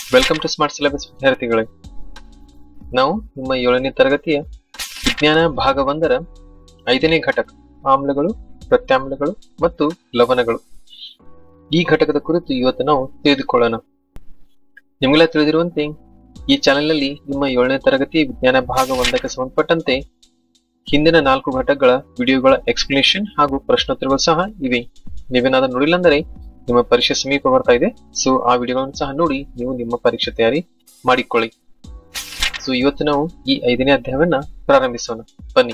welcome to smart syllabus ವಿದ್ಯಾರ್ಥಿಗಳೇ ನಾವು ನಿಮ್ಮ ಏಳನೇ ತರಗತಿಯ ವಿಜ್ಞಾನ ಭಾಗ ಒಂದರ ಐದನೇ ಘಟಕ ಆಮ್ಲಗಳು ಪ್ರತ್ಯಾಮ್ಲಗಳು ಮತ್ತು ಲವಣಗಳು ಈ ಘಟಕದ ಕುರಿತು ಇವತ್ತು ನಾವು ತಿಳಿದುಕೊಳ್ಳೋಣ ನಿಮಗೆಲ್ಲ ತಿಳಿದಿರುವಂತೆ ಈ ಚಾನೆಲ್ನಲ್ಲಿ ನಿಮ್ಮ ಏಳನೇ ತರಗತಿ ವಿಜ್ಞಾನ ಭಾಗ ಒಂದಕ್ಕೆ ಸಂಬಂಧಪಟ್ಟಂತೆ ಹಿಂದಿನ ನಾಲ್ಕು ಘಟಕಗಳ ವಿಡಿಯೋಗಳ ಎಕ್ಸ್ಪ್ಲನೇಷನ್ ಹಾಗೂ ಪ್ರಶ್ನೋತ್ತರಗಳು ಸಹ ಇವೆ ನೀವೇನಾದ್ರೂ ನೋಡಿಲ್ಲ ಅಂದರೆ ನಿಮ್ಮ ಪರೀಕ್ಷೆ ಸಮೀಪ ಬರ್ತಾ ಇದೆ ಸೊ ಆ ವಿಡಿಯೋಗಳನ್ನು ಸಹ ನೋಡಿ ನೀವು ನಿಮ್ಮ ಪರೀಕ್ಷೆ ತಯಾರಿ ಮಾಡಿಕೊಳ್ಳಿ ಸೊ ಇವತ್ತು ನಾವು ಈ ಐದನೇ ಅಧ್ಯಾಯವನ್ನ ಪ್ರಾರಂಭಿಸೋಣ ಬನ್ನಿ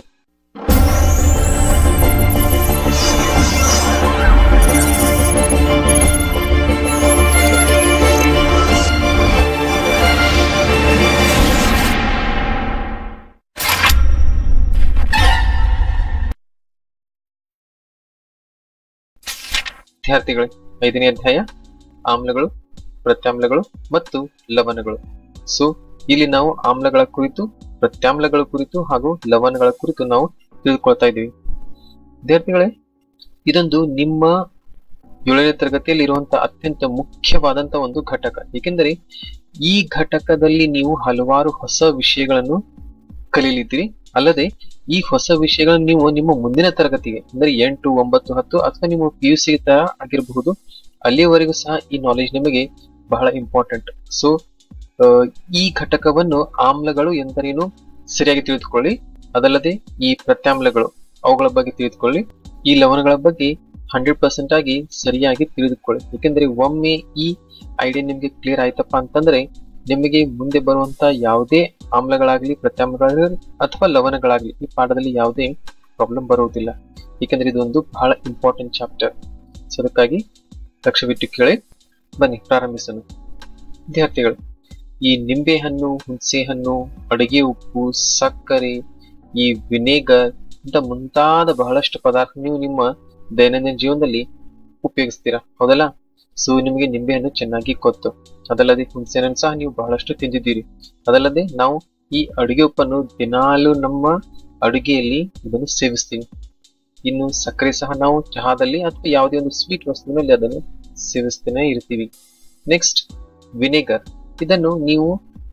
ವಿದ್ಯಾರ್ಥಿಗಳೇ ಐದನೇ ಅಧ್ಯಾಯ ಆಮ್ಲಗಳು ಪ್ರತ್ಯಾಮ್ಲಗಳು ಮತ್ತು ಲವಣಗಳು ಸೊ ಇಲ್ಲಿ ನಾವು ಆಮ್ಲಗಳ ಕುರಿತು ಪ್ರತ್ಯಾಮ್ಲಗಳ ಕುರಿತು ಹಾಗೂ ಲವಣಗಳ ಕುರಿತು ನಾವು ತಿಳಿದುಕೊಳ್ತಾ ಇದ್ದೀವಿ ವಿದ್ಯಾರ್ಥಿಗಳೇ ಇದೊಂದು ನಿಮ್ಮ ಏಳನೇ ತರಗತಿಯಲ್ಲಿ ಇರುವಂತಹ ಅತ್ಯಂತ ಮುಖ್ಯವಾದಂತ ಒಂದು ಘಟಕ ಏಕೆಂದರೆ ಈ ಘಟಕದಲ್ಲಿ ನೀವು ಹಲವಾರು ಹೊಸ ವಿಷಯಗಳನ್ನು ಕಲೀಲಿದ್ದೀರಿ ಅಲ್ಲದೆ ಈ ಹೊಸ ವಿಷಯಗಳನ್ನು ನೀವು ನಿಮ್ಮ ಮುಂದಿನ ತರಗತಿಗೆ ಅಂದ್ರೆ ಎಂಟು ಒಂಬತ್ತು ಹತ್ತು ಅಥವಾ ನಿಮ್ಮ ಪಿ ಯು ಸಿ ತರ ಆಗಿರಬಹುದು ಅಲ್ಲಿಯವರೆಗೂ ಸಹ ಈ ನಾಲೆಜ್ ನಿಮಗೆ ಬಹಳ ಇಂಪಾರ್ಟೆಂಟ್ ಸೊ ಈ ಘಟಕವನ್ನು ಆಮ್ಲಗಳು ಎಂದರೇನು ಸರಿಯಾಗಿ ತಿಳಿದುಕೊಳ್ಳಿ ಅದಲ್ಲದೆ ಈ ಪ್ರತ್ಯಾಮ್ಲಗಳು ಅವುಗಳ ಬಗ್ಗೆ ತಿಳಿದುಕೊಳ್ಳಿ ಈ ಲವಣಗಳ ಬಗ್ಗೆ ಹಂಡ್ರೆಡ್ ಪರ್ಸೆಂಟ್ ಆಗಿ ಸರಿಯಾಗಿ ತಿಳಿದುಕೊಳ್ಳಿ ಯಾಕೆಂದ್ರೆ ಒಮ್ಮೆ ಈ ಐಡಿಯಾ ನಿಮ್ಗೆ ಕ್ಲಿಯರ್ ಆಯ್ತಪ್ಪ ಅಂತಂದ್ರೆ ನಿಮಗೆ ಮುಂದೆ ಬರುವಂತ ಯಾವುದೇ ಆಮ್ಲಗಳಾಗ್ಲಿ ಪ್ರತ್ಯಾಮ್ಲಗಳಾಗಲಿ ಅಥವಾ ಲವಣಗಳಾಗ್ಲಿ ಈ ಪಾಠದಲ್ಲಿ ಯಾವುದೇ ಪ್ರಾಬ್ಲಮ್ ಬರುವುದಿಲ್ಲ ಏಕೆಂದ್ರೆ ಇದೊಂದು ಬಹಳ ಇಂಪಾರ್ಟೆಂಟ್ ಚಾಪ್ಟರ್ ಸೊ ಅದಕ್ಕಾಗಿ ಲಕ್ಷ್ಯವಿಟ್ಟು ಕೇಳಿ ಬನ್ನಿ ಪ್ರಾರಂಭಿಸೋಣ ವಿದ್ಯಾರ್ಥಿಗಳು ಈ ನಿಂಬೆ ಹಣ್ಣು ಹುಣಸೆ ಹಣ್ಣು ಅಡಿಗೆ ಉಪ್ಪು ಸಕ್ಕರೆ ಈ ವಿನೇಗರ್ ಇಂತ ಮುಂತಾದ ಬಹಳಷ್ಟು ಪದಾರ್ಥ ನೀವು ನಿಮ್ಮ ದೈನಂದಿನ ಜೀವನದಲ್ಲಿ ಉಪಯೋಗಿಸ್ತೀರಾ ಹೌದಲ್ಲ ಸೊ ನಿಮಗೆ ನಿಂಬೆ ಹಣ್ಣು ಚೆನ್ನಾಗಿ ಗೊತ್ತು ಅದಲ್ಲದೆ ಹುಣಸೆ ಹಣ್ಣು ಸಹ ನೀವು ಬಹಳಷ್ಟು ತಿಂದಿದ್ದೀರಿ ಅದಲ್ಲದೆ ನಾವು ಈ ಅಡುಗೆ ಉಪ್ಪನ್ನು ದಿನಾಲು ನಮ್ಮ ಅಡುಗೆಯಲ್ಲಿ ಇದನ್ನು ಸೇವಿಸ್ತೀವಿ ಇನ್ನು ಸಕ್ಕರೆ ಸಹ ನಾವು ಚಹಾದಲ್ಲಿ ಅಥವಾ ಯಾವುದೇ ಒಂದು ಸ್ವೀಟ್ ವಸ್ತುವಿನಲ್ಲಿ ಅದನ್ನು ಸೇವಿಸ್ತಾನೆ ಇರ್ತೀವಿ ನೆಕ್ಸ್ಟ್ ವಿನೆಗರ್ ಇದನ್ನು ನೀವು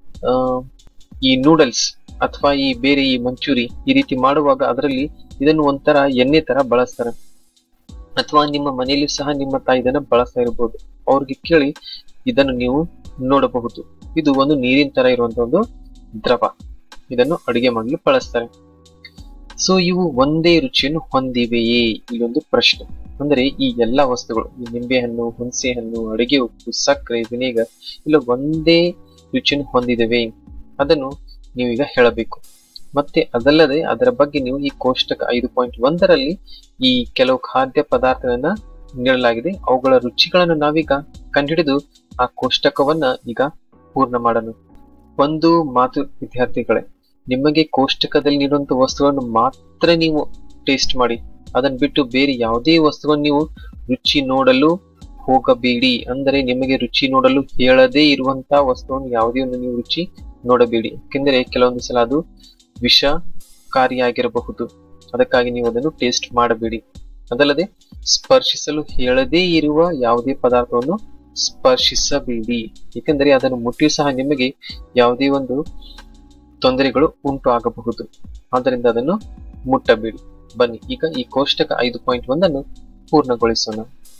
ಈ ನೂಡಲ್ಸ್ ಅಥವಾ ಈ ಬೇರೆ ಈ ಮಂಚೂರಿ ಈ ರೀತಿ ಮಾಡುವಾಗ ಅದರಲ್ಲಿ ಇದನ್ನು ಒಂಥರ ಎಣ್ಣೆ ತರ ಬಳಸ್ತಾರೆ ಅಥವಾ ನಿಮ್ಮ ಮನೆಯಲ್ಲಿ ಸಹ ನಿಮ್ಮ ತಾಯಿ ಇದನ್ನ ಬಳಸ್ತಾ ಇರಬಹುದು ಅವ್ರಿಗೆ ಕೇಳಿ ಇದನ್ನು ನೀವು ನೋಡಬಹುದು ಇದು ಒಂದು ನೀರಿನ ತರ ಇರುವಂತ ಒಂದು ದ್ರವ ಇದನ್ನು ಅಡುಗೆ ಮಾಡಲು ಬಳಸ್ತಾರೆ ಸೊ ಇವು ಒಂದೇ ರುಚಿಯನ್ನು ಹೊಂದಿವೆಯೇ ಇಲ್ಲೊಂದು ಪ್ರಶ್ನೆ ಅಂದ್ರೆ ಈ ಎಲ್ಲಾ ವಸ್ತುಗಳು ಈ ನಿಂಬೆ ಹಣ್ಣು ಹುಣಸೆ ಹಣ್ಣು ಅಡಿಗೆ ಉಪ್ಪು ಸಕ್ಕರೆ ವಿನೇಗರ್ ಇಲ್ಲ ಒಂದೇ ರುಚಿಯನ್ನು ಹೊಂದಿದವೆ ಅದನ್ನು ನೀವೀಗ ಹೇಳಬೇಕು ಮತ್ತೆ ಅದಲ್ಲದೆ ಅದರ ಬಗ್ಗೆ ನೀವು ಈ ಕೋಷ್ಟಕ ಐದು ಪಾಯಿಂಟ್ ಒಂದರಲ್ಲಿ ಈ ಕೆಲವು ಖಾದ್ಯ ಪದಾರ್ಥಗಳನ್ನ ನೀಡಲಾಗಿದೆ ಅವುಗಳ ರುಚಿಗಳನ್ನು ನಾವೀಗ ಕಂಡುಹಿಡಿದು ಆ ಕೋಷ್ಟಕವನ್ನ ಈಗ ಪೂರ್ಣ ಮಾಡೋಣ ಒಂದು ಮಾತು ವಿದ್ಯಾರ್ಥಿಗಳೇ ನಿಮಗೆ ಕೋಷ್ಟಕದಲ್ಲಿ ನೀಡುವಂತ ವಸ್ತುಗಳನ್ನು ಮಾತ್ರ ನೀವು ಟೇಸ್ಟ್ ಮಾಡಿ ಅದನ್ನ ಬಿಟ್ಟು ಬೇರೆ ಯಾವುದೇ ವಸ್ತುವನ್ನು ನೀವು ರುಚಿ ನೋಡಲು ಹೋಗಬೇಡಿ ಅಂದರೆ ನಿಮಗೆ ರುಚಿ ನೋಡಲು ಹೇಳದೇ ಇರುವಂತಹ ವಸ್ತುವನ್ನು ಯಾವುದೇ ಒಂದು ನೀವು ರುಚಿ ನೋಡಬೇಡಿ ಯಾಕೆಂದರೆ ಕೆಲವೊಂದು ಸಲ ಅದು ವಿಷಕಾರಿಯಾಗಿರಬಹುದು ಅದಕ್ಕಾಗಿ ನೀವು ಅದನ್ನು ಟೇಸ್ಟ್ ಮಾಡಬೇಡಿ ಅದಲ್ಲದೆ ಸ್ಪರ್ಶಿಸಲು ಹೇಳದೇ ಇರುವ ಯಾವುದೇ ಪದಾರ್ಥವನ್ನು ಸ್ಪರ್ಶಿಸಬೇಡಿ ಏಕೆಂದರೆ ಅದನ್ನು ಮುಟ್ಟಿಯೂ ಸಹ ನಿಮಗೆ ಯಾವುದೇ ಒಂದು ತೊಂದರೆಗಳು ಉಂಟು ಆಗಬಹುದು ಆದ್ದರಿಂದ ಅದನ್ನು ಮುಟ್ಟಬೇಡಿ ಬನ್ನಿ ಈಗ ಈ ಕೋಷ್ಟಕ ಐದು ಪಾಯಿಂಟ್ ಒಂದನ್ನು ಪೂರ್ಣಗೊಳಿಸೋಣ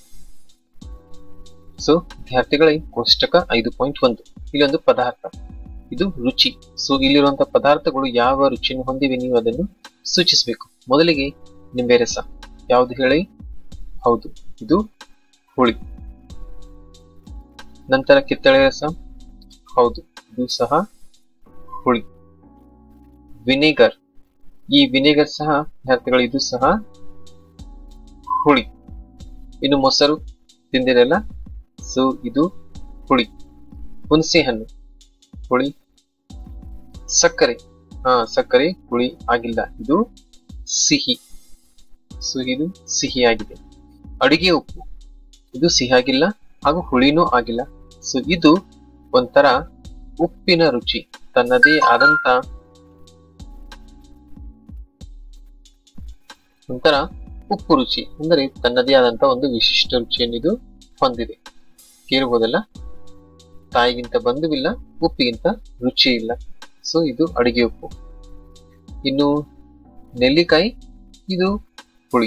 ಸೊ ವಿದ್ಯಾರ್ಥಿಗಳೇ ಕೋಷ್ಟಕ ಐದು ಪಾಯಿಂಟ್ ಒಂದು ಇಲ್ಲೊಂದು ಪದಾರ್ಥ ಇದು ರುಚಿ ಸೊ ಇಲ್ಲಿರುವಂತಹ ಪದಾರ್ಥಗಳು ಯಾವ ರುಚಿಯನ್ನು ಹೊಂದಿವೆ ನೀವು ಅದನ್ನು ಸೂಚಿಸಬೇಕು ಮೊದಲಿಗೆ ನಿಂಬೆ ರಸ ಯಾವುದು ಹೇಳಿ ಹೌದು ಇದು ಹುಳಿ ನಂತರ ಕಿತ್ತಳೆ ರಸ ಹೌದು ಇದು ಸಹ ಹುಳಿ ವಿನೆಗರ್ ಈ ವಿನೆಗರ್ ಸಹ ವಿದ್ಯಾರ್ಥಿಗಳು ಇದು ಸಹ ಹುಳಿ ಇನ್ನು ಮೊಸರು ತಿಂದಿರಲ್ಲ ಸೊ ಇದು ಹುಳಿ ಹುಣಸೆ ಹಣ್ಣು ಹುಳಿ ಸಕ್ಕರೆ ಹಾ ಸಕ್ಕರೆ ಹುಳಿ ಆಗಿಲ್ಲ ಇದು ಸಿಹಿ ಸೊ ಇದು ಸಿಹಿ ಆಗಿದೆ ಅಡಿಗೆ ಉಪ್ಪು ಇದು ಸಿಹಿ ಆಗಿಲ್ಲ ಹಾಗೂ ಹುಳಿನೂ ಆಗಿಲ್ಲ ಸೊ ಇದು ಒಂಥರ ಉಪ್ಪಿನ ರುಚಿ ತನ್ನದೇ ಆದಂತ ಒಂಥರ ಉಪ್ಪು ರುಚಿ ಅಂದರೆ ತನ್ನದೇ ಆದಂತ ಒಂದು ವಿಶಿಷ್ಟ ರುಚಿಯನ್ನು ಇದು ಹೊಂದಿದೆ ಕೇಳಬಹುದಲ್ಲ ತಾಯಿಗಿಂತ ಬಂಧುವಿಲ್ಲ ಉಪ್ಪಿಗಿಂತ ರುಚಿ ಇಲ್ಲ ಸೊ ಇದು ಅಡಿಗೆ ಉಪ್ಪು ಇನ್ನು ನೆಲ್ಲಿಕಾಯಿ ಇದು ಹುಳಿ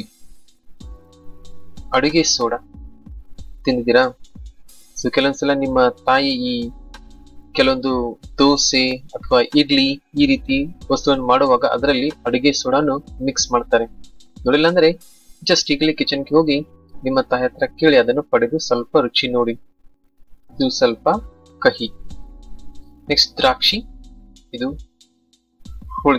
ಅಡುಗೆ ಸೋಡಾ ತಿಂದಿದ್ದೀರಾ ಸೊ ಕೆಲವೊಂದ್ಸಲ ನಿಮ್ಮ ತಾಯಿ ಈ ಕೆಲವೊಂದು ದೋಸೆ ಅಥವಾ ಇಡ್ಲಿ ಈ ರೀತಿ ವಸ್ತುವನ್ನು ಮಾಡುವಾಗ ಅದರಲ್ಲಿ ಅಡುಗೆ ಸೋಡಾನು ಮಿಕ್ಸ್ ಮಾಡ್ತಾರೆ ನೋಡಿಲ್ಲ ಅಂದ್ರೆ ಜಸ್ಟ್ ಈಗಲೇ ಕಿಚನ್ಗೆ ಹೋಗಿ ನಿಮ್ಮ ತಾಯಿ ಹತ್ರ ಕೇಳಿ ಅದನ್ನು ಪಡೆದು ಸ್ವಲ್ಪ ರುಚಿ ನೋಡಿ ಇದು ಸ್ವಲ್ಪ ಕಹಿ ನೆಕ್ಸ್ಟ್ ದ್ರಾಕ್ಷಿ ಇದು ಹುಳಿ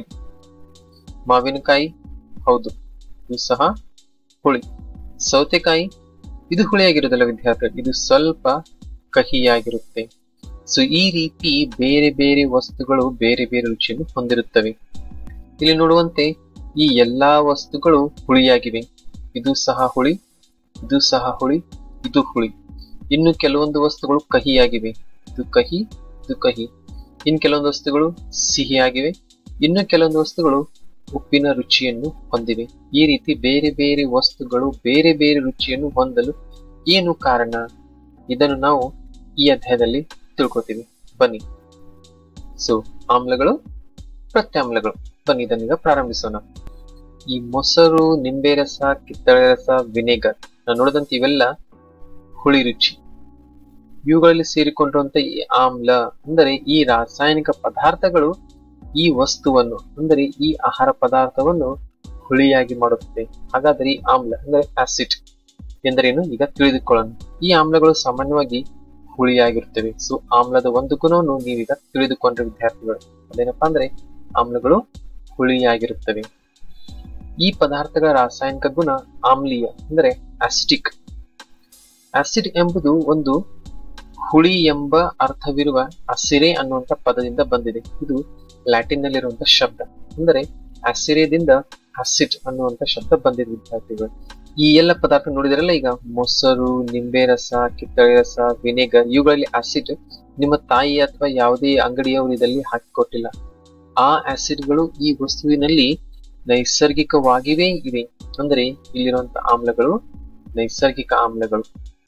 ಮಾವಿನಕಾಯಿ ಹೌದು ಇದು ಸಹ ಹುಳಿ ಸೌತೆಕಾಯಿ ಇದು ಹುಳಿಯಾಗಿರೋದಿಲ್ಲ ವಿದ್ಯಾರ್ಥಿ ಇದು ಸ್ವಲ್ಪ ಕಹಿಯಾಗಿರುತ್ತೆ ಸೊ ಈ ರೀತಿ ಬೇರೆ ಬೇರೆ ವಸ್ತುಗಳು ಬೇರೆ ಬೇರೆ ರುಚಿಯನ್ನು ಹೊಂದಿರುತ್ತವೆ ಇಲ್ಲಿ ನೋಡುವಂತೆ ಈ ಎಲ್ಲಾ ವಸ್ತುಗಳು ಹುಳಿಯಾಗಿವೆ ಇದು ಸಹ ಹುಳಿ ಇದು ಸಹ ಹುಳಿ ಇದು ಹುಳಿ ಇನ್ನು ಕೆಲವೊಂದು ವಸ್ತುಗಳು ಕಹಿಯಾಗಿವೆ ಇದು ಕಹಿ ಇದು ಕಹಿ ಇನ್ನು ಕೆಲವೊಂದು ವಸ್ತುಗಳು ಸಿಹಿಯಾಗಿವೆ ಇನ್ನು ಕೆಲವೊಂದು ವಸ್ತುಗಳು ಉಪ್ಪಿನ ರುಚಿಯನ್ನು ಹೊಂದಿವೆ ಈ ರೀತಿ ಬೇರೆ ಬೇರೆ ವಸ್ತುಗಳು ಬೇರೆ ಬೇರೆ ರುಚಿಯನ್ನು ಹೊಂದಲು ಏನು ಕಾರಣ ಇದನ್ನು ನಾವು ಈ ಅಧ್ಯಾಯದಲ್ಲಿ ತಿಳ್ಕೊತೀವಿ ಬನ್ನಿ ಸೊ ಆಮ್ಲಗಳು ಪ್ರತ್ಯಾಮ್ಲಗಳು ಬನ್ನಿ ಇದನ್ನೀಗ ಪ್ರಾರಂಭಿಸೋಣ ಈ ಮೊಸರು ನಿಂಬೆ ರಸ ಕಿತ್ತಳೆ ರಸ ವಿನೆಗರ್ ನಾನು ನೋಡಿದಂತೆ ಇವೆಲ್ಲ ಹುಳಿ ರುಚಿ ಇವುಗಳಲ್ಲಿ ಸೇರಿಕೊಂಡಿರುವಂತ ಈ ಆಮ್ಲ ಅಂದರೆ ಈ ರಾಸಾಯನಿಕ ಪದಾರ್ಥಗಳು ಈ ವಸ್ತುವನ್ನು ಅಂದರೆ ಈ ಆಹಾರ ಪದಾರ್ಥವನ್ನು ಹುಳಿಯಾಗಿ ಮಾಡುತ್ತದೆ ಹಾಗಾದರೆ ಈ ಆಮ್ಲ ಅಂದರೆ ಆಸಿಡ್ ಎಂದರೇನು ಈಗ ತಿಳಿದುಕೊಳ್ಳೋಣ ಈ ಆಮ್ಲಗಳು ಸಾಮಾನ್ಯವಾಗಿ ಹುಳಿಯಾಗಿರುತ್ತವೆ ಸೊ ಆಮ್ಲದ ಒಂದು ಗುಣವನ್ನು ನೀವೀಗ ತಿಳಿದುಕೊಂಡ್ರೆ ವಿದ್ಯಾರ್ಥಿಗಳು ಅದೇನಪ್ಪಾ ಅಂದ್ರೆ ಆಮ್ಲಗಳು ಹುಳಿಯಾಗಿರುತ್ತವೆ ಈ ಪದಾರ್ಥಗಳ ರಾಸಾಯನಿಕ ಗುಣ ಆಮ್ಲೀಯ ಅಂದರೆ ಆಸಿಟಿಕ್ ಆಸಿಡ್ ಎಂಬುದು ಒಂದು ಹುಳಿ ಎಂಬ ಅರ್ಥವಿರುವ ಅಸಿರೆ ಅನ್ನುವಂತ ಪದದಿಂದ ಬಂದಿದೆ ಇದು ಲ್ಯಾಟಿನ್ ನಲ್ಲಿರುವಂತಹ ಶಬ್ದ ಅಂದರೆ ಅಸಿರೆದಿಂದ ಅಸಿಡ್ ಅನ್ನುವಂತ ಶಬ್ದ ಬಂದಿದೆ ವಿದ್ಯಾರ್ಥಿಗಳು ಈ ಎಲ್ಲ ಪದಾರ್ಥ ನೋಡಿದ್ರಲ್ಲ ಈಗ ಮೊಸರು ನಿಂಬೆ ರಸ ಕಿತ್ತಳೆ ರಸ ವಿನೆಗರ್ ಇವುಗಳಲ್ಲಿ ಆಸಿಡ್ ನಿಮ್ಮ ತಾಯಿ ಅಥವಾ ಯಾವುದೇ ಅಂಗಡಿಯವರು ಇದರಲ್ಲಿ ಹಾಕಿಕೊಟ್ಟಿಲ್ಲ ಆ ಆಸಿಡ್ಗಳು ಈ ವಸ್ತುವಿನಲ್ಲಿ ನೈಸರ್ಗಿಕವಾಗಿವೇ ಇವೆ ಅಂದರೆ ಇಲ್ಲಿರುವಂತಹ ಆಮ್ಲಗಳು ನೈಸರ್ಗಿಕ ಆಮ್ಲಗಳು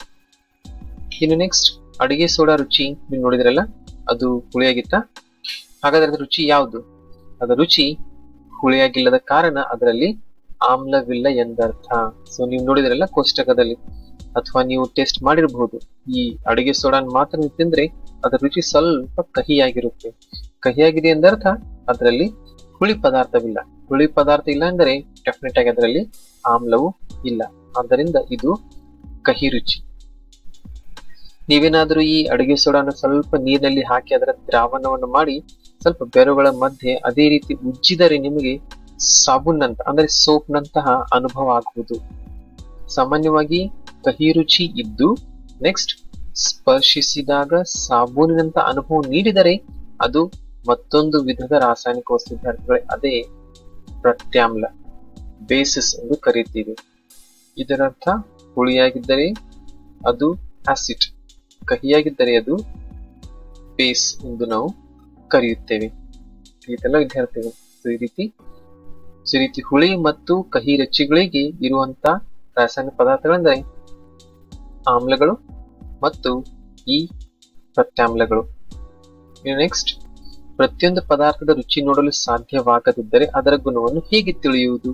ಇನ್ನು ನೆಕ್ಸ್ಟ್ ಅಡಿಗೆ ಸೋಡಾ ರುಚಿ ನೀವು ನೋಡಿದ್ರಲ್ಲ ಅದು ಹುಳಿಯಾಗಿತ್ತ ಹಾಗಾದ್ರೆ ಅದರ ರುಚಿ ಯಾವುದು ಅದರ ರುಚಿ ಹುಳಿಯಾಗಿಲ್ಲದ ಕಾರಣ ಅದರಲ್ಲಿ ಆಮ್ಲವಿಲ್ಲ ಎಂದರ್ಥ ಸೊ ನೀವು ನೋಡಿದ್ರಲ್ಲ ಕೋಷ್ಟಕದಲ್ಲಿ ಅಥವಾ ನೀವು ಟೇಸ್ಟ್ ಮಾಡಿರಬಹುದು ಈ ಅಡಿಗೆ ಸೋಡಾನ್ ಮಾತ್ರ ನೀವು ತಿಂದ್ರೆ ಅದರ ರುಚಿ ಸ್ವಲ್ಪ ಕಹಿಯಾಗಿರುತ್ತೆ ಕಹಿಯಾಗಿದೆ ಎಂದರ್ಥ ಅದರಲ್ಲಿ ಹುಳಿ ಪದಾರ್ಥವಿಲ್ಲ ಹುಳಿ ಪದಾರ್ಥ ಇಲ್ಲ ಅಂದರೆ ಡೆಫಿನೆಟ್ ಆಗಿ ಅದರಲ್ಲಿ ಆಮ್ಲವು ಇಲ್ಲ ಆದ್ದರಿಂದ ಇದು ಕಹಿ ರುಚಿ ನೀವೇನಾದ್ರೂ ಈ ಅಡುಗೆ ಸೋಡಾನ ಸ್ವಲ್ಪ ನೀರಿನಲ್ಲಿ ಹಾಕಿ ಅದರ ದ್ರಾವಣವನ್ನು ಮಾಡಿ ಸ್ವಲ್ಪ ಬೆರಗಳ ಮಧ್ಯೆ ಅದೇ ರೀತಿ ಉಜ್ಜಿದರೆ ನಿಮಗೆ ಸಾಬೂನ್ನಂತ ಅಂದ್ರೆ ಸೋಪ್ನಂತಹ ಅನುಭವ ಆಗುವುದು ಸಾಮಾನ್ಯವಾಗಿ ಕಹಿ ರುಚಿ ಇದ್ದು ನೆಕ್ಸ್ಟ್ ಸ್ಪರ್ಶಿಸಿದಾಗ ಸಾಬೂನಿನಂತ ಅನುಭವ ನೀಡಿದರೆ ಅದು ಮತ್ತೊಂದು ವಿಧದ ರಾಸಾಯನಿಕ ವಸ್ತು ವಿದ್ಯಾರ್ಥಿಗಳೇ ಅದೇ ಪ್ರತ್ಯಾಮ್ಲ ಬೇಸಿಸ್ ಎಂದು ಕರೀತೀವಿ ಇದರರ್ಥ ಹುಳಿಯಾಗಿದ್ದರೆ ಅದು ಆಸಿಡ್ ಕಹಿಯಾಗಿದ್ದರೆ ಅದು ಬೇಸ್ ಎಂದು ನಾವು ಕರೆಯುತ್ತೇವೆ ಇದೆಲ್ಲ ವಿದ್ಯಾರ್ಥಿಗಳು ಈ ರೀತಿ ಈ ರೀತಿ ಹುಳಿ ಮತ್ತು ಕಹಿ ರುಚಿಗಳಿಗೆ ಇರುವಂತ ರಾಸಾಯನಿಕ ಪದಾರ್ಥಗಳೆಂದರೆ ಆಮ್ಲಗಳು ಮತ್ತು ಈ ಪ್ರತ್ಯಾಮ್ಲಗಳು ನೆಕ್ಸ್ಟ್ ಪ್ರತಿಯೊಂದು ಪದಾರ್ಥದ ರುಚಿ ನೋಡಲು ಸಾಧ್ಯವಾಗದಿದ್ದರೆ ಅದರ ಗುಣವನ್ನು ಹೇಗೆ ತಿಳಿಯುವುದು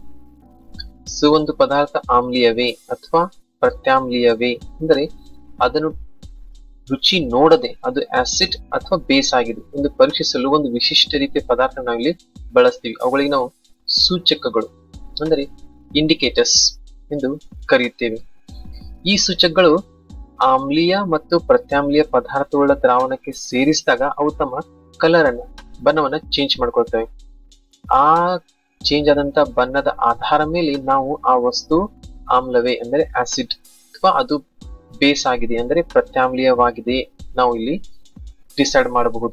ಸೊ ಒಂದು ಪದಾರ್ಥ ಆಮ್ಲೀಯವೇ ಅಥವಾ ಪ್ರತ್ಯಾಮ್ಲೀಯವೇ ಅಂದರೆ ಅದನ್ನು ರುಚಿ ನೋಡದೆ ಅದು ಆಸಿಡ್ ಅಥವಾ ಬೇಸ್ ಆಗಿದೆ ಎಂದು ಪರೀಕ್ಷಿಸಲು ಒಂದು ವಿಶಿಷ್ಟ ರೀತಿಯ ಪದಾರ್ಥ ನಾವಿಲ್ಲಿ ಬಳಸ್ತೀವಿ ಅವುಗಳಿಗೆ ನಾವು ಸೂಚಕಗಳು ಅಂದರೆ ಇಂಡಿಕೇಟರ್ಸ್ ಎಂದು ಕರೆಯುತ್ತೇವೆ ಈ ಸೂಚಕಗಳು ಆಮ್ಲೀಯ ಮತ್ತು ಪ್ರತ್ಯಾಮ್ಲೀಯ ಪದಾರ್ಥಗಳ ದ್ರಾವಣಕ್ಕೆ ಸೇರಿಸಿದಾಗ ಅವು ತಮ್ಮ ಕಲರ್ ಅನ್ನ ಬಣ್ಣವನ್ನ ಚೇಂಜ್ ಮಾಡ್ಕೊಳ್ತವೆ ಆ ಚೇಂಜ್ ಆದಂತ ಬಣ್ಣದ ಆಧಾರ ಮೇಲೆ ನಾವು ಆ ವಸ್ತು ಆಮ್ಲವೇ ಅಂದರೆ ಆಸಿಡ್ ಅಥವಾ ಅದು ಬೇಸ್ ಆಗಿದೆ ಅಂದರೆ ಪ್ರತ್ಯಾಮ್ಲೀಯವಾಗಿದೆ ನಾವು ಇಲ್ಲಿ ಡಿಸೈಡ್ ಮಾಡಬಹುದು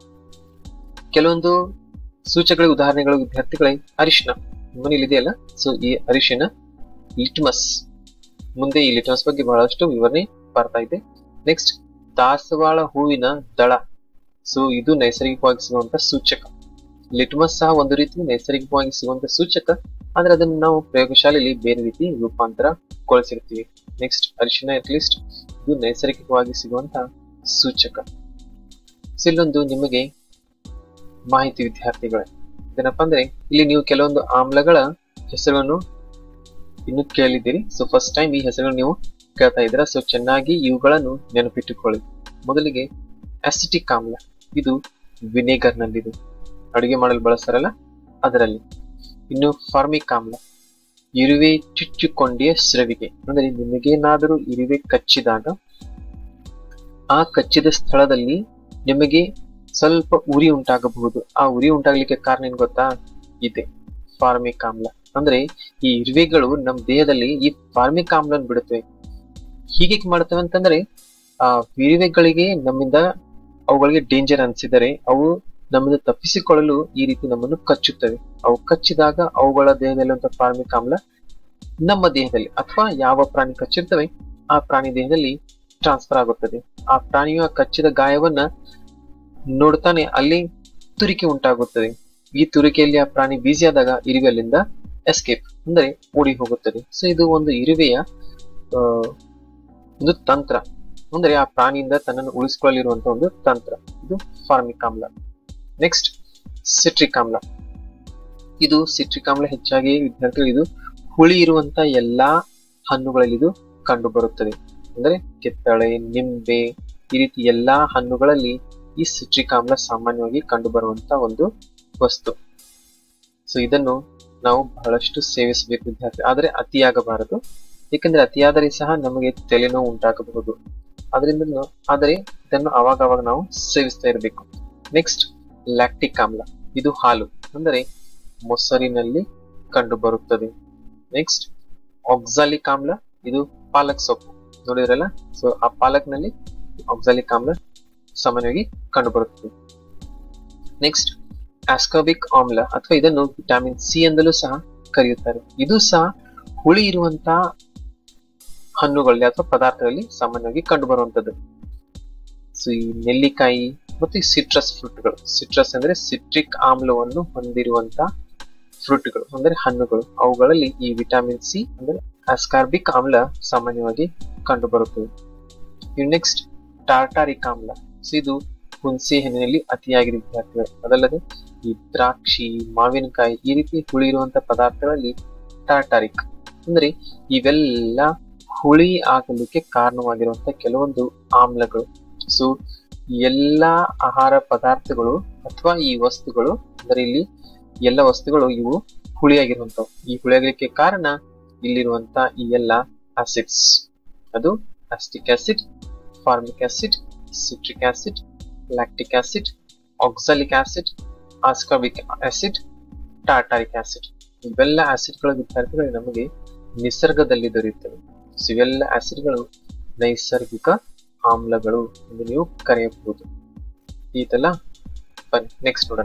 ಕೆಲವೊಂದು ಸೂಚಕಗಳ ಉದಾಹರಣೆಗಳು ವಿದ್ಯಾರ್ಥಿಗಳೇ ಅರಿಶಿನ ಮನೇಲಿ ಇದೆಯಲ್ಲ ಸೊ ಈ ಅರಿಶಿನ ಲಿಟ್ಮಸ್ ಮುಂದೆ ಈ ಲಿಟ್ಮಸ್ ಬಗ್ಗೆ ಬಹಳಷ್ಟು ವಿವರಣೆ ಬರ್ತಾ ಇದೆ ನೆಕ್ಸ್ಟ್ ದಾಸವಾಳ ಹೂವಿನ ದಳ ಸೊ ಇದು ನೈಸರ್ಗಿಕವಾಗಿ ಸಿಗುವಂತ ಸೂಚಕ ಲಿಟ್ಮಸ್ ಸಹ ಒಂದು ರೀತಿ ನೈಸರ್ಗಿಕವಾಗಿ ಸಿಗುವಂತ ಸೂಚಕ ಆದ್ರೆ ಅದನ್ನು ನಾವು ಪ್ರಯೋಗಶಾಲೆಯಲ್ಲಿ ಬೇರೆ ರೀತಿ ರೂಪಾಂತರ ಗೊಳಿಸಿರ್ತೀವಿ ನೆಕ್ಸ್ಟ್ ಅರಿಶಿನ ಅಟ್ಲೀಸ್ಟ್ ಇದು ನೈಸರ್ಗಿಕವಾಗಿ ಸಿಗುವಂತ ಸೂಚಕ ಸೊ ಇಲ್ಲೊಂದು ನಿಮಗೆ ಮಾಹಿತಿ ವಿದ್ಯಾರ್ಥಿಗಳೇ ಏನಪ್ಪ ಅಂದ್ರೆ ಇಲ್ಲಿ ನೀವು ಕೆಲವೊಂದು ಆಮ್ಲಗಳ ಹೆಸರನ್ನು ಇನ್ನು ಕೇಳಿದ್ದೀರಿ ಸೊ ಫಸ್ಟ್ ಟೈಮ್ ಈ ಹೆಸರನ್ನು ನೀವು ಕೇಳ್ತಾ ಇದ್ದೀರಾ ಸೊ ಚೆನ್ನಾಗಿ ಇವುಗಳನ್ನು ನೆನಪಿಟ್ಟುಕೊಳ್ಳಿ ಮೊದಲಿಗೆ ಅಸಿಟಿಕ್ ಆಮ್ಲ ಇದು ವಿನೆಗರ್ ನಲ್ಲಿದೆ ಅಡುಗೆ ಮಾಡಲು ಬಳಸ್ತಾರಲ್ಲ ಅದರಲ್ಲಿ ಇನ್ನು ಫಾರ್ಮಿಕ್ ಆಮ್ಲ ಇರುವೆ ಚುಚ್ಚುಕೊಂಡಿಯ ಸ್ರವಿಗೆ ಅಂದ್ರೆ ನಿಮಗೇನಾದರೂ ಇರುವೆ ಕಚ್ಚಿದಾಗ ಆ ಕಚ್ಚಿದ ಸ್ಥಳದಲ್ಲಿ ನಿಮಗೆ ಸ್ವಲ್ಪ ಉರಿ ಉಂಟಾಗಬಹುದು ಆ ಉರಿ ಉಂಟಾಗ್ಲಿಕ್ಕೆ ಕಾರಣ ಏನ್ ಗೊತ್ತಾ ಇದೆ ಫಾರ್ಮಿಕ್ ಆಮ್ಲ ಅಂದ್ರೆ ಈ ಇರುವೆಗಳು ನಮ್ಮ ದೇಹದಲ್ಲಿ ಈ ಫಾರ್ಮಿಕ್ ಆಮ್ಲನ್ ಬಿಡುತ್ತವೆ ಹೀಗೆ ಮಾಡ್ತವೆ ಅಂತಂದ್ರೆ ಆ ಇರುವೆಗಳಿಗೆ ನಮ್ಮಿಂದ ಅವುಗಳಿಗೆ ಡೇಂಜರ್ ಅನ್ಸಿದರೆ ಅವು ನಮ್ಮಿಂದ ತಪ್ಪಿಸಿಕೊಳ್ಳಲು ಈ ರೀತಿ ನಮ್ಮನ್ನು ಕಚ್ಚುತ್ತವೆ ಅವು ಕಚ್ಚಿದಾಗ ಅವುಗಳ ದೇಹದಲ್ಲಿರುವಂತಹ ಫಾರ್ಮಿಕ್ ಆಮ್ಲ ನಮ್ಮ ದೇಹದಲ್ಲಿ ಅಥವಾ ಯಾವ ಪ್ರಾಣಿ ಕಚ್ಚಿರ್ತವೆ ಆ ಪ್ರಾಣಿ ದೇಹದಲ್ಲಿ ಟ್ರಾನ್ಸ್ಫರ್ ಆಗುತ್ತದೆ ಆ ಪ್ರಾಣಿಯು ಆ ಕಚ್ಚಿದ ಗಾಯವನ್ನ ನೋಡ್ತಾನೆ ಅಲ್ಲಿ ತುರಿಕೆ ಉಂಟಾಗುತ್ತದೆ ಈ ತುರಿಕೆಯಲ್ಲಿ ಆ ಪ್ರಾಣಿ ಬಿಸಿ ಆದಾಗ ಇರುವೆ ಅಲ್ಲಿಂದ ಎಸ್ಕೇಪ್ ಅಂದ್ರೆ ಓಡಿ ಹೋಗುತ್ತದೆ ಸೊ ಇದು ಒಂದು ಇರುವೆಯ ಆ, ಒಂದು ತಂತ್ರ ಅಂದ್ರೆ ಆ ಪ್ರಾಣಿಯಿಂದ ತನ್ನನ್ನು ಉಳಿಸಿಕೊಳ್ಳಲಿರುವಂತ ಒಂದು ತಂತ್ರ ಇದು ಫಾರ್ಮಿಕ್ ಆಮ್ಲ ನೆಕ್ಸ್ಟ್ ಸಿಟ್ರಿಕ್ ಆಮ್ಲ ಇದು ಸಿಟ್ರಿಕ್ ಆಮ್ಲ ಹೆಚ್ಚಾಗಿ ವಿದ್ಯಾರ್ಥಿಗಳು ಇದು ಹುಳಿ ಇರುವಂತ ಎಲ್ಲಾ ಹಣ್ಣುಗಳಲ್ಲಿ ಇದು ಕಂಡು ಬರುತ್ತದೆ ಅಂದ್ರೆ ಕಿತ್ತಳೆ ನಿಂಬೆ ಈ ರೀತಿ ಎಲ್ಲಾ ಹಣ್ಣುಗಳಲ್ಲಿ ಈ ಸಿಟ್ರಿಕ್ ಆಮ್ಲ ಸಾಮಾನ್ಯವಾಗಿ ಕಂಡು ಬರುವಂತ ಒಂದು ವಸ್ತು ಸೊ ಇದನ್ನು ನಾವು ಬಹಳಷ್ಟು ಸೇವಿಸಬೇಕು ವಿದ್ಯಾರ್ಥಿ ಆದರೆ ಅತಿಯಾಗಬಾರದು ಏಕೆಂದ್ರೆ ಅತಿಯಾದರೆ ಸಹ ನಮಗೆ ತಲೆನೋವು ಉಂಟಾಗಬಹುದು ಅದರಿಂದ ನಾವು- ಆದರೆ ಇದನ್ನು ಅವಾಗ ಅವಾಗ ನಾವು ಸೇವಿಸ್ತಾ ಇರಬೇಕು ನೆಕ್ಸ್ಟ್ ಲ್ಯಾಕ್ಟಿಕ್ ಆಮ್ಲ ಇದು ಹಾಲು ಅಂದರೆ ಮೊಸರಿನಲ್ಲಿ ಕಂಡು ಬರುತ್ತದೆ ನೆಕ್ಸ್ಟ್ ಆಕ್ಸಾಲಿಕ್ ಆಮ್ಲ ಇದು ಪಾಲಕ್ ಸೊಪ್ಪು ನೋಡಿದ್ರಲ್ಲ ಸೊ ಆ ಪಾಲಕ್ನಲ್ಲಿ ಆಕ್ಸಾಲಿಕ್ ಆಮ್ಲ ಸಾಮಾನ್ಯವಾಗಿ ಕಂಡು ಬರುತ್ತದೆ ನೆಕ್ಸ್ಟ್ ಆಸ್ಕಾಬಿಕ್ ಆಮ್ಲ ಅಥವಾ ಇದನ್ನು ವಿಟಮಿನ್ ಸಿ ಎಂದಲೂ ಸಹ ಕರೆಯುತ್ತಾರೆ ಇದು ಸಹ ಹುಳಿ ಇರುವಂತಹ ಹಣ್ಣುಗಳಲ್ಲಿ ಅಥವಾ ಪದಾರ್ಥಗಳಲ್ಲಿ ಸಾಮಾನ್ಯವಾಗಿ ಕಂಡು ಬರುವಂತದ್ದು ಸೊ ಈ ನೆಲ್ಲಿಕಾಯಿ ಮತ್ತು ಈ ಸಿಟ್ರಸ್ ಫ್ರೂಟ್ಗಳು ಸಿಟ್ರಸ್ ಅಂದ್ರೆ ಸಿಟ್ರಿಕ್ ಆಮ್ಲವನ್ನು ಹೊಂದಿರುವಂತಹ ಫ್ರೂಟ್ಗಳು ಅಂದ್ರೆ ಹಣ್ಣುಗಳು ಅವುಗಳಲ್ಲಿ ಈ ವಿಟಮಿನ್ ಸಿ ಅಂದ್ರೆ ಆಸ್ಕಾರ್ಬಿಕ್ ಆಮ್ಲ ಸಾಮಾನ್ಯವಾಗಿ ಕಂಡು ಬರುತ್ತದೆ ಇನ್ನು ನೆಕ್ಸ್ಟ್ ಟಾರ್ಟಾರಿಕ್ ಆಮ್ಲ ಸೊ ಇದು ಹುಣಸೆ ಹಣ್ಣಿನಲ್ಲಿ ಅತಿಯಾಗಿದೆ ವಿದ್ಯಾರ್ಥಿಗಳು ಅದಲ್ಲದೆ ಈ ದ್ರಾಕ್ಷಿ ಮಾವಿನಕಾಯಿ ಈ ರೀತಿ ಹುಳಿ ಇರುವಂತಹ ಪದಾರ್ಥಗಳಲ್ಲಿ ಟಾರ್ಟಾರಿಕ್ ಅಂದ್ರೆ ಇವೆಲ್ಲ ಹುಳಿ ಆಗಲಿಕ್ಕೆ ಕಾರಣವಾಗಿರುವಂತ ಕೆಲವೊಂದು ಆಮ್ಲಗಳು ಸೊ ಎಲ್ಲಾ ಆಹಾರ ಪದಾರ್ಥಗಳು ಅಥವಾ ಈ ವಸ್ತುಗಳು ಅಂದ್ರೆ ಇಲ್ಲಿ ಎಲ್ಲ ವಸ್ತುಗಳು ಇವು ಹುಳಿಯಾಗಿರುವಂತವು ಈ ಹುಳಿಯಾಗಲಿಕ್ಕೆ ಕಾರಣ ಇಲ್ಲಿರುವಂತ ಈ ಎಲ್ಲ ಆಸಿಡ್ಸ್ ಅದು acetic acid formic acid citric acid lactic acid oxalic acid ascorbic acid tartaric acid ಇವೆಲ್ಲ ಆಸಿಡ್ಗಳ ವಿದ್ಯಾರ್ಥಿಗಳು ನಮಗೆ ನಿಸರ್ಗದಲ್ಲಿ ದೊರೆಯುತ್ತವೆ ಸೊ ಇವೆಲ್ಲ ಆಸಿಡ್ಗಳು ನೈಸರ್ಗಿಕ ಆಮ್ಲಗಳು ಎಂದು ನೀವು ಕರೆಯಬಹುದು ಈತಲ್ಲ ಬನ್ನಿ ನೆಕ್ಸ್ಟ್ ನೋಡೋಣ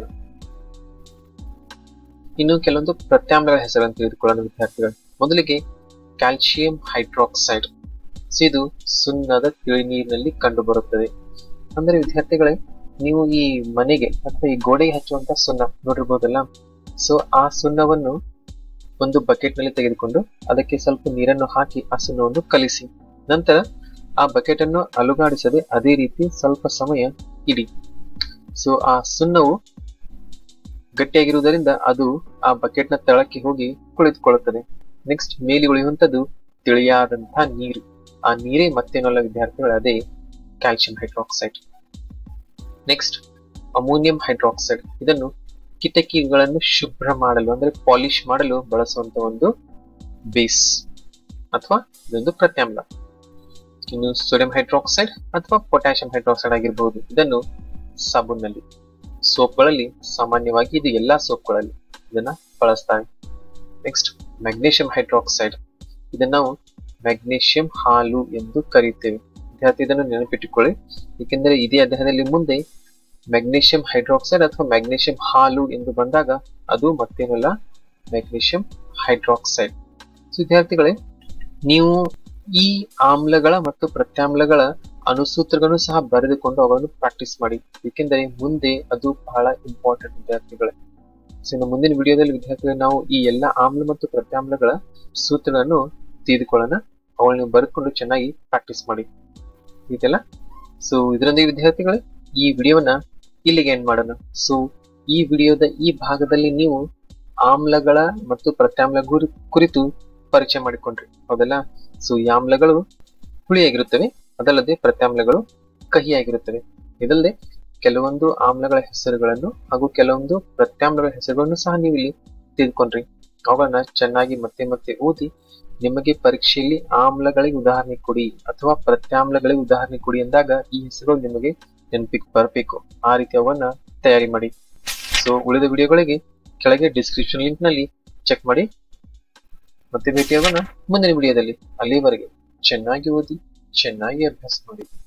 ಇನ್ನು ಕೆಲವೊಂದು ಪ್ರತ್ಯಾಮ್ಲಗಳ ಹೆಸರನ್ನು ತಿಳಿದುಕೊಳ್ಳೋಣ ವಿದ್ಯಾರ್ಥಿಗಳು ಮೊದಲಿಗೆ ಕ್ಯಾಲ್ಸಿಯಂ ಹೈಡ್ರಾಕ್ಸೈಡ್ ಸೊ ಇದು ಸುಣ್ಣದ ತಿಳಿ ನೀರಿನಲ್ಲಿ ಕಂಡು ಬರುತ್ತದೆ ಅಂದ್ರೆ ವಿದ್ಯಾರ್ಥಿಗಳೇ ನೀವು ಈ ಮನೆಗೆ ಅಥವಾ ಈ ಗೋಡೆಗೆ ಹಚ್ಚುವಂತ ಸುಣ್ಣ ನೋಡಿರ್ಬೋದಲ್ಲ ಸೊ ಆ ಸುಣ್ಣವನ್ನು ಒಂದು ಬಕೆಟ್ ನಲ್ಲಿ ತೆಗೆದುಕೊಂಡು ಅದಕ್ಕೆ ಸ್ವಲ್ಪ ನೀರನ್ನು ಹಾಕಿ ಆ ಸುಣ್ಣವನ್ನು ಕಲಿಸಿ ನಂತರ ಆ ಬಕೆಟ್ ಅನ್ನು ಅಲುಗಾಡಿಸದೆ ಅದೇ ರೀತಿ ಸ್ವಲ್ಪ ಸಮಯ ಇಡಿ ಸೊ ಆ ಸುಣ್ಣವು ಗಟ್ಟಿಯಾಗಿರುವುದರಿಂದ ಅದು ಆ ಬಕೆಟ್ ನ ತಳಕ್ಕೆ ಹೋಗಿ ಕುಳಿತುಕೊಳ್ಳುತ್ತದೆ ನೆಕ್ಸ್ಟ್ ಮೇಲೆ ಉಳಿಯುವಂತದ್ದು ತಿಳಿಯಾದಂತಹ ನೀರು ಆ ನೀರೇ ಮತ್ತೇನಲ್ಲ ವಿದ್ಯಾರ್ಥಿಗಳು ಅದೇ calcium hydroxide next ammonium hydroxide ಇದನ್ನು ಕಿಟಕಿಗಳನ್ನು ಶುಭ್ರ ಮಾಡಲು ಅಂದ್ರೆ ಪಾಲಿಶ್ ಮಾಡಲು ಬಳಸುವಂತ ಒಂದು ಬೇಸ್ ಅಥವಾ ಇದೊಂದು ಪ್ರತ್ಯಾಮ್ಲ ಇನ್ನು ಸೋಡಿಯಂ ಹೈಡ್ರಾಕ್ಸೈಡ್ ಅಥವಾ ಪೊಟ್ಯಾಷಿಯಂ ಹೈಡ್ರಾಕ್ಸೈಡ್ ಆಗಿರಬಹುದು ಇದನ್ನು ಸಾಬೂನಲ್ಲಿ ಸೋಪ್ಗಳಲ್ಲಿ ಸಾಮಾನ್ಯವಾಗಿ ಇದು ಎಲ್ಲಾ ಸೋಪ್ಗಳಲ್ಲಿ ಇದನ್ನ ಬಳಸ್ತಾರೆ ನೆಕ್ಸ್ಟ್ ಮ್ಯಾಗ್ನೇಷಿಯಂ ಹೈಡ್ರಾಕ್ಸೈಡ್ ಇದನ್ನ ನಾವು ಮ್ಯಾಗ್ನೇಷಿಯಂ ಹಾಲು ಎಂದು ಕರೆಯುತ್ತೇವೆ ವಿದ್ಯಾರ್ಥಿ ಇದನ್ನು ನೆನಪಿಟ್ಟುಕೊಳ್ಳಿ ಏಕೆಂದರೆ ಇದೇ ಅಧ್ಯಾಯದಲ್ಲಿ ಮುಂದೆ ಮ್ಯಾಗ್ನೇಷಿಯಂ ಹೈಡ್ರಾಕ್ಸೈಡ್ ಅಥವಾ ಮ್ಯಾಗ್ನೇಷಿಯಂ ಹಾಲು ಎಂದು ಬಂದಾಗ ಅದು ಮತ್ತೇನಲ್ಲ ಮ್ಯಾಗ್ನೇಷಿಯಂ ಹೈಡ್ರಾಕ್ಸೈಡ್ ಸೊ ವಿದ್ಯಾರ್ಥಿಗಳೇ ನೀವು ಈ ಆಮ್ಲಗಳ ಮತ್ತು ಪ್ರತ್ಯಾಮ್ಲಗಳ ಅನುಸೂತ್ರಗಳನ್ನು ಸಹ ಬರೆದುಕೊಂಡು ಅವನ್ನು ಪ್ರಾಕ್ಟೀಸ್ ಮಾಡಿ ಏಕೆಂದರೆ ಮುಂದೆ ಅದು ಬಹಳ ಇಂಪಾರ್ಟೆಂಟ್ ವಿದ್ಯಾರ್ಥಿಗಳೇ ಸೊ ಇನ್ನು ಮುಂದಿನ ವಿಡಿಯೋದಲ್ಲಿ ವಿದ್ಯಾರ್ಥಿಗಳು ನಾವು ಈ ಎಲ್ಲ ಆಮ್ಲ ಮತ್ತು ಪ್ರತ್ಯಾಮ್ಲಗಳ ಸೂತ್ರಗಳನ್ನು ತಿಳಿದುಕೊಳ್ಳೋಣ ಅವುಗಳನ್ನು ನೀವು ಬರೆದುಕೊಂಡು ಚೆನ್ನಾಗಿ ಪ್ರಾಕ್ಟೀಸ್ ಮಾಡಿ ಇದೆಲ್ಲ ಸೊ ಇದರೊಂದಿಗೆ ವಿದ್ಯಾರ್ಥಿಗಳೇ ಈ ವಿಡಿಯೋನ ಇಲ್ಲಿಗೆ ಎಂಡ್ ಮಾಡೋಣ ಸೊ ಈ ವಿಡಿಯೋದ ಈ ಭಾಗದಲ್ಲಿ ನೀವು ಆಮ್ಲಗಳ ಮತ್ತು ಪ್ರತ್ಯಾಮ್ಲ ಗುರಿ ಕುರಿತು ಪರಿಚಯ ಮಾಡಿಕೊಂಡ್ರಿ ಹೌದಲ್ಲ ಸೊ ಈ ಆಮ್ಲಗಳು ಹುಳಿಯಾಗಿರುತ್ತವೆ ಅದಲ್ಲದೆ ಪ್ರತ್ಯಾಮ್ಲಗಳು ಕಹಿಯಾಗಿರುತ್ತವೆ ಇದಲ್ಲದೆ ಕೆಲವೊಂದು ಆಮ್ಲಗಳ ಹೆಸರುಗಳನ್ನು ಹಾಗೂ ಕೆಲವೊಂದು ಪ್ರತ್ಯಾಮ್ಲಗಳ ಹೆಸರುಗಳನ್ನು ಸಹ ನೀವು ಇಲ್ಲಿ ತಿಳ್ಕೊಂಡ್ರಿ ಅವುಗಳನ್ನ ಚೆನ್ನಾಗಿ ಮತ್ತೆ ಮತ್ತೆ ಓದಿ ನಿಮಗೆ ಪರೀಕ್ಷೆಯಲ್ಲಿ ಆಮ್ಲಗಳಿಗೆ ಉದಾಹರಣೆ ಕೊಡಿ ಅಥವಾ ಪ್ರತ್ಯಾಮ್ಲಗಳಿಗೆ ಉದಾಹರಣೆ ಕೊಡಿ ಎಂದಾಗ ಈ ಹೆಸರುಗಳು ನಿಮಗೆ ನೆನಪಿಗೆ ಬರಬೇಕು ಆ ರೀತಿ ಅವನ್ನ ತಯಾರಿ ಮಾಡಿ ಸೊ ಉಳಿದ ವಿಡಿಯೋಗಳಿಗೆ ಕೆಳಗೆ ಡಿಸ್ಕ್ರಿಪ್ಷನ್ ಲಿಂಕ್ ನಲ್ಲಿ ಚೆಕ್ ಮಾಡಿ ಮತ್ತೆ ಭೇಟಿಯಾಗೋಣ ಮುಂದಿನ ವಿಡಿಯೋದಲ್ಲಿ ಅಲ್ಲಿವರೆಗೆ ಚೆನ್ನಾಗಿ ಓದಿ ಚೆನ್ನಾಗಿ ಅಭ್ಯಾಸ ಮಾಡಿ